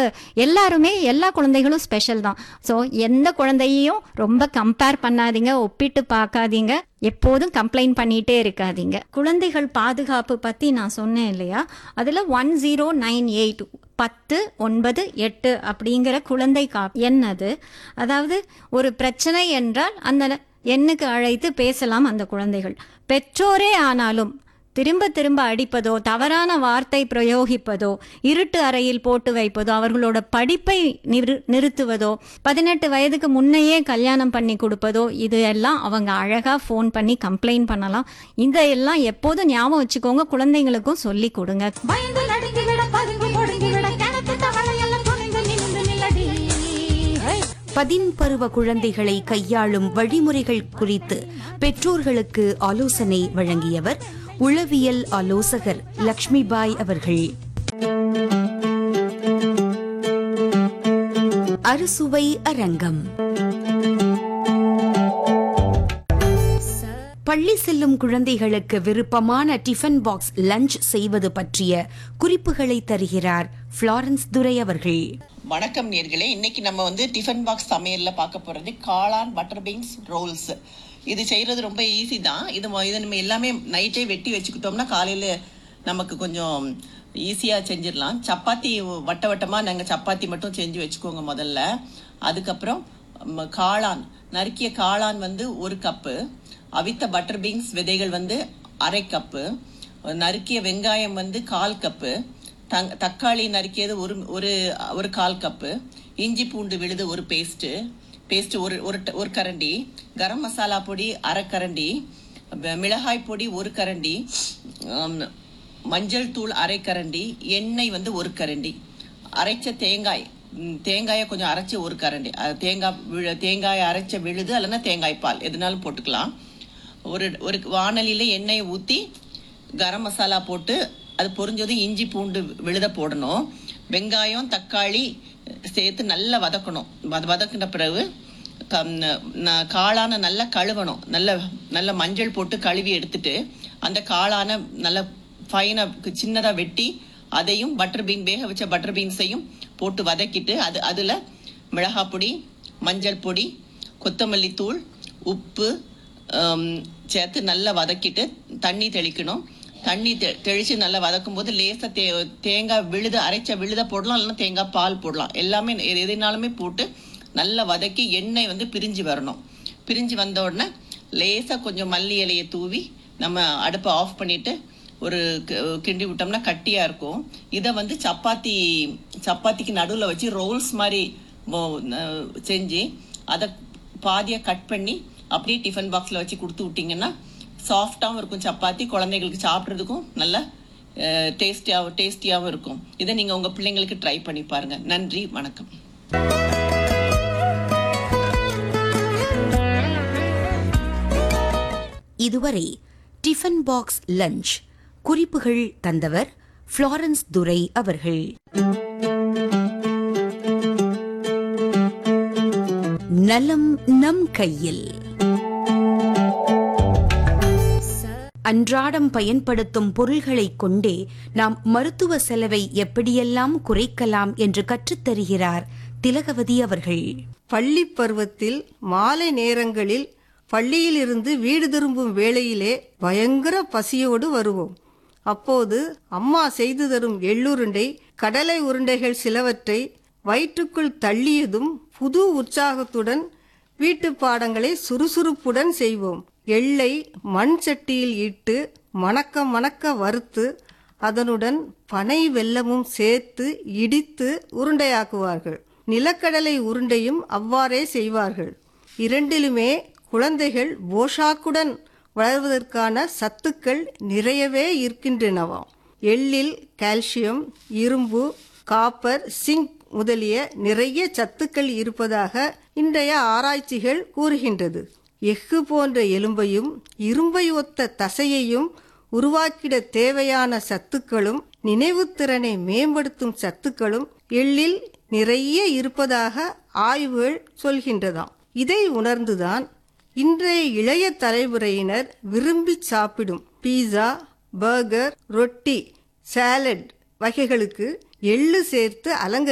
எல்லாருமே எல்லா குழந்தைகளும் ஸ்பெஷல் தான் ஸோ எந்த குழந்தையையும் ரொம்ப கம்பேர் பண்ணாதீங்க ஒப்பிட்டு பார்க்காதீங்க எப்போதும் கம்ப்ளைண்ட் பண்ணிட்டே இருக்காதீங்க குழந்தைகள் பாதுகாப்பு பற்றி நான் சொன்னேன் இல்லையா அதில் ஒன் ஜீரோ நைன் எயிட் பத்து ஒன்பது எட்டு அப்படிங்கிற குழந்தை கா எண் அது அதாவது ஒரு பிரச்சனை என்றால் அந்த எண்ணுக்கு அழைத்து பேசலாம் அந்த குழந்தைகள் பெற்றோரே ஆனாலும் திரும்ப திரும்ப அடிப்பதோ தவறான வார்த்தை பிரயோகிப்பதோ இருட்டு அறையில் போட்டு வைப்பதோ அவர்களோட படிப்பை நிறு நிறுத்துவதோ பதினெட்டு வயதுக்கு முன்னையே கல்யாணம் பண்ணி கொடுப்பதோ இது எல்லாம் அவங்க அழகாக ஃபோன் பண்ணி கம்ப்ளைண்ட் பண்ணலாம் இதெல்லாம் எப்போதும் ஞாபகம் வச்சுக்கோங்க குழந்தைங்களுக்கும் சொல்லி கொடுங்க பயந்து நடுங்கிவிட பதுங்கு ஒடுங்கிவிட கிணத்து தவளையெல்லாம் துணிந்து நிமிந்து நில்லடி ஹை! பதின் பருவ குழந்தைகளை கையாளும் வழிமுறைகள் குறித்து பெற்றோர்களுக்கு ஆலோசனை வழங்கியவர் உளவியல் ஆலோசகர் லக்ஷ்மிபாய் அவர்கள் அறுசுவை அரங்கம் பள்ளி செல்லும் குழந்தைகளுக்கு விருப்பமான டிஃபன் பாக்ஸ் லஞ்ச் செய்வது பற்றிய குறிப்புகளை தருகிறார் ஃப்ளாரன்ஸ் துரை அவர்கள் வணக்கம் நேர்களே இன்னைக்கு நம்ம வந்து டிஃபன் பாக்ஸ் சமையல்ல பார்க்க போறது காளான் பட்டர் பீன்ஸ் ரோல்ஸ் இது செய்யறது ரொம்ப ஈஸி தான் இது மொ- இதை நம்ம எல்லாமே நைட்டே வெட்டி வச்சுக்கிட்டோம்னா காலையில நமக்கு கொஞ்சம் ஈஸியா செஞ்சிடலாம் சப்பாத்தி வட்ட வட்டமா நாங்க சப்பாத்தி மட்டும் செஞ்சு வச்சுக்கோங்க முதல்ல அதுக்கப்புறம் ம, காளான் நறுக்கிய காளான் வந்து ஒரு கப்பு அவித்த பட்டர் பீன்ஸ் விதைகள் வந்து அரை கப்பு நறுக்கிய வெங்காயம் வந்து கால் கப்பு தங் தக்காளி நறுக்கியது ஒரு ஒரு ஒரு கால் கப்பு இஞ்சி பூண்டு விழுது ஒரு பேஸ்ட்டு பேஸ்ட் ஒரு ஒரு ட- ஒரு கரண்டி கரம் மசாலா பொடி அரை கரண்டி ப- மிளகாய் பொடி ஒரு கரண்டி ஆம், மஞ்சள் தூள் அரை கரண்டி எண்ணெய் வந்து ஒரு கரண்டி அரைச்ச தேங்காய் ம், தேங்காயை கொஞ்சம் அரைச்சி ஒரு கரண்டி அது தேங்காய் விழ தேங்காயை அரைச்ச விழுது இல்லைன்னா தேங்காய் பால் எதுனாலும் போட்டுக்கலாம் ஒரு ஒரு வாணலியில எண்ணெயை ஊற்றி கரம் மசாலா போட்டு அது பொரிஞ்சதும் இஞ்சி பூண்டு விழுத போடணும் வெங்காயம் தக்காளி சேர்த்து நல்லா வதக்கணும் வத வதக்கின பிறகு கம்- ந- காளான நல்லா கழுவணும் நல்ல நல்ல மஞ்சள் போட்டு கழுவி எடுத்துட்டு அந்த காளான நல்ல ஃபைனாக சின்னதாக வெட்டி அதையும் பட்டர் பீன் வேக வச்ச பட்டர் பீன்ஸையும் போட்டு வதக்கிட்டு அது அதில் மிளகாய் பொடி மஞ்சள் பொடி கொத்தமல்லி தூள் உப்பு ஆம், சேர்த்து நல்லா வதக்கிட்டு தண்ணி தெளிக்கணும் தண்ணி தெ- தெளிச்சு நல்லா வதக்கும் போது லேசா தே தேங்காய் விழுத அரைச்ச விழுத போடலாம் இல்லைன்னா தேங்காய் பால் போடலாம் எல்லாமே எது- எதுனாலுமே போட்டு நல்லா வதக்கி எண்ணெய் வந்து பிரிஞ்சு வரணும் பிரிஞ்சு வந்த உடனே லேசா கொஞ்சம் மல்லி இலையை தூவி நம்ம அடுப்பை ஆஃப் பண்ணிட்டு ஒரு க- கிண்டி விட்டோம்னா கட்டியா இருக்கும் இதை வந்து சப்பாத்தி சப்பாத்திக்கு நடுவில் வச்சு ரோல்ஸ் மாதிரி மோ- ந- செஞ்சு அதை பாதியை கட் பண்ணி அப்படியே டிஃபன் பாக்ஸில் வச்சு கொடுத்து விட்டீங்கன்னா சாஃப்டாகவும் இருக்கும் சப்பாத்தி குழந்தைங்களுக்கு சாப்பிட்றதுக்கும் நல்ல டேஸ்டியாகவும் டேஸ்டியாகவும் இருக்கும் இதை நீங்கள் உங்கள் பிள்ளைங்களுக்கு ட்ரை பண்ணி பாருங்க நன்றி வணக்கம் இதுவரை டிஃபன் பாக்ஸ் லஞ்ச் குறிப்புகள் தந்தவர் ஃப்ளாரன்ஸ் துரை அவர்கள் நலம் நம் கையில் அன்றாடம் பயன்படுத்தும் பொருள்களைக் கொண்டே நாம் மருத்துவ செலவை எப்படியெல்லாம் குறைக்கலாம் என்று கற்றுத்தருகிறார் திலகவதி அவர்கள் பள்ளி பருவத்தில் மாலை நேரங்களில் பள்ளியிலிருந்து வீடு திரும்பும் வேளையிலே பயங்கர பசியோடு வருவோம் அப்போது அம்மா செய்து தரும் எள்ளுருண்டை கடலை உருண்டைகள் சிலவற்றை வயிற்றுக்குள் தள்ளியதும் புது உற்சாகத்துடன் வீட்டு பாடங்களை சுறுசுறுப்புடன் செய்வோம் எள்ளை மண் சட்டியில் இட்டு மணக்க மணக்க வறுத்து அதனுடன் பனை வெல்லமும் சேர்த்து இடித்து உருண்டையாக்குவார்கள் நிலக்கடலை உருண்டையும் அவ்வாறே செய்வார்கள் இரண்டிலுமே குழந்தைகள் போஷாக்குடன் வளர்வதற்கான சத்துக்கள் நிறையவே இருக்கின்றனவாம் எள்ளில் கால்சியம் இரும்பு காப்பர் சிங்க் முதலிய நிறைய சத்துக்கள் இருப்பதாக இன்றைய ஆராய்ச்சிகள் கூறுகின்றது எஃகு போன்ற எலும்பையும் இரும்பை ஒத்த தசையையும் உருவாக்கிட தேவையான சத்துக்களும் நினைவுத்திறனை மேம்படுத்தும் சத்துக்களும் எள்ளில் நிறைய இருப்பதாக ஆய்வுகள் சொல்கின்றதாம் இதை உணர்ந்துதான் இன்றைய இளைய தலைமுறையினர் விரும்பி சாப்பிடும் பீஸா பர்கர் ரொட்டி சாலட் வகைகளுக்கு எள்ளு சேர்த்து அலங்கரி